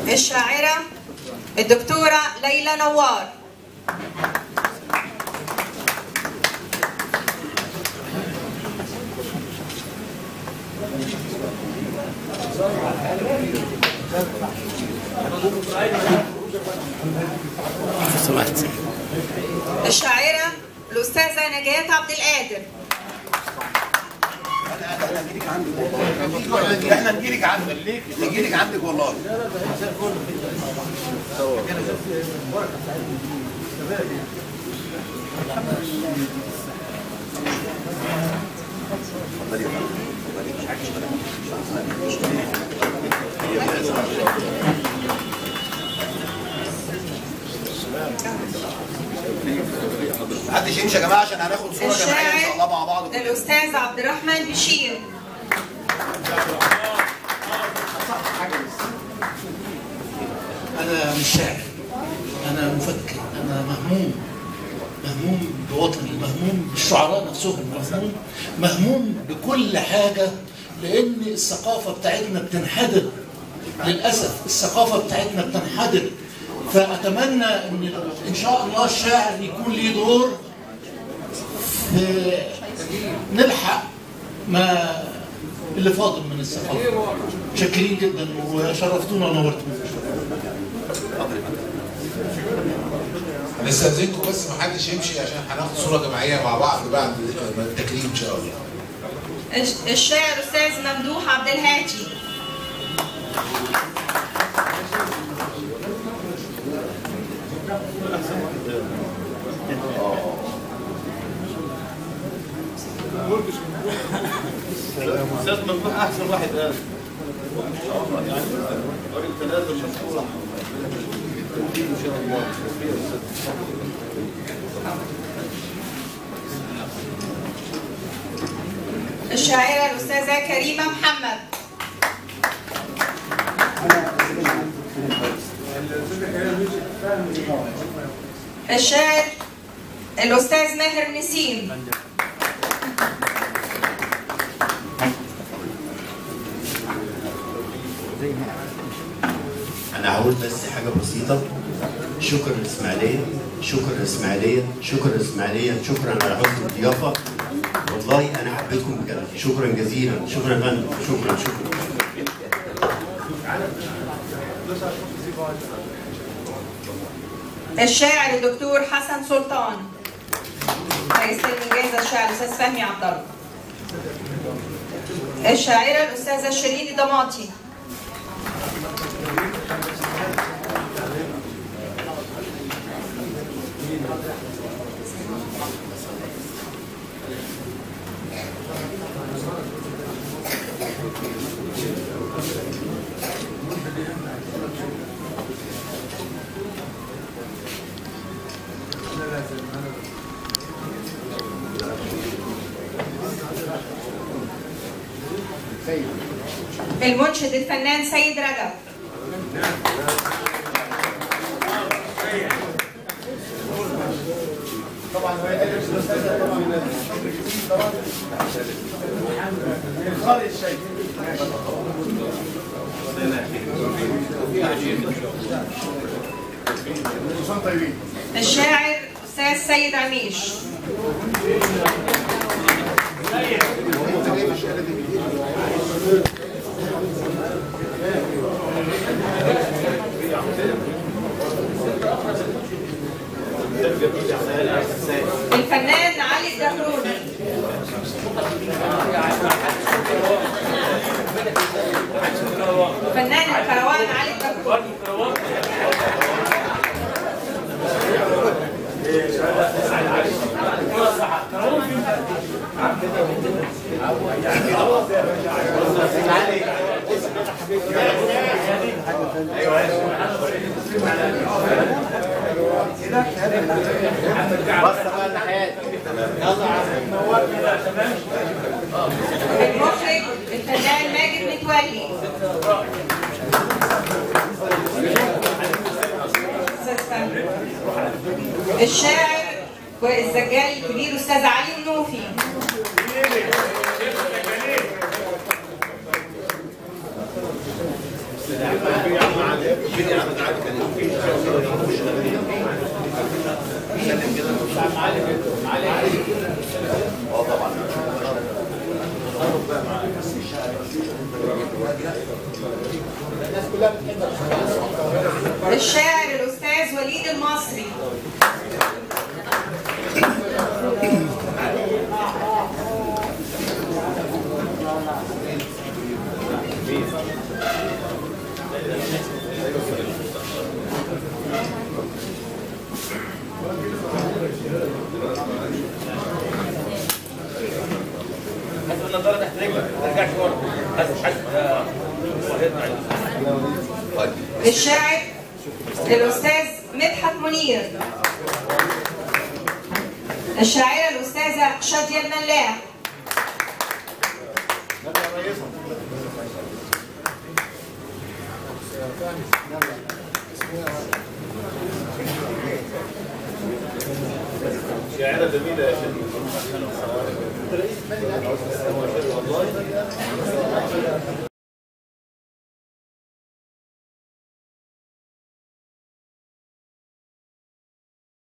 الشاعرة الدكتورة ليلى نوار سمحت الشاعرة الأستاذة نجاة عبد القادر احنا نجيلك عندك نجيلك عندك والله محدش يمشي يا جماعه عشان هناخد صوره جماعيه ان شاء الله مع بعض الشاعر الأستاذ عبد الرحمن بشير أنا مش شاعر أنا مفكر أنا مهموم مهموم بوطني مهموم بالشعراء نفسهم مهموم مهموم بكل حاجة لأن الثقافة بتاعتنا بتنحدر للأسف الثقافة بتاعتنا بتنحدر فأتمنى إن إن شاء الله الشاعر يكون ليه دور في نلحق ما اللي فاضل من الثقافة متشكرين جدا وشرفتونا ونورتونا هنستأذنكم بس ما حدش يمشي عشان هناخد صورة جماعية مع بعض بعد التكريم إن شاء الله. الش- الشاعر الأستاذ ممدوح عبد الهادي استاذ ممدوح احسن واحد قال يعني راجل تنازل مشكور ان شاء الله الشاعرة الأستاذة كريمة محمد الشاعر الأستاذ ماهر نسيم انا هقول بس حاجه بسيطه شكرا الاسماعيليه شكرا الاسماعيليه شكرا الاسماعيليه شكرا على حسن الضيافه والله انا حبيتكم بجد شكرا جزيلا شكرا يا فندم شكرا شكرا الشاعر الدكتور حسن سلطان رئيس الجائزة الشاعر الأستاذ فهمي عبد الله الشاعرة الأستاذة شيرين ضماطي المنشد الفنان سيد رجب الشاعر أستاذ سيد عميش الفنان علي الدهروني فنان الكروان علي الدهروني المخرج الفنان ماجد متولي الشاعر والزجال الكبير استاذ علي النوفي شيل الشاعر الأستاذ وليد المصري حسب النظاره تحت رجلك ما ترجعش ورا حسب حسب آه، وهيطلع الشاعر الأستاذ مدحت منير الشاعرة الأستاذة شادية الملاح شاعره جميله يا شيخ والله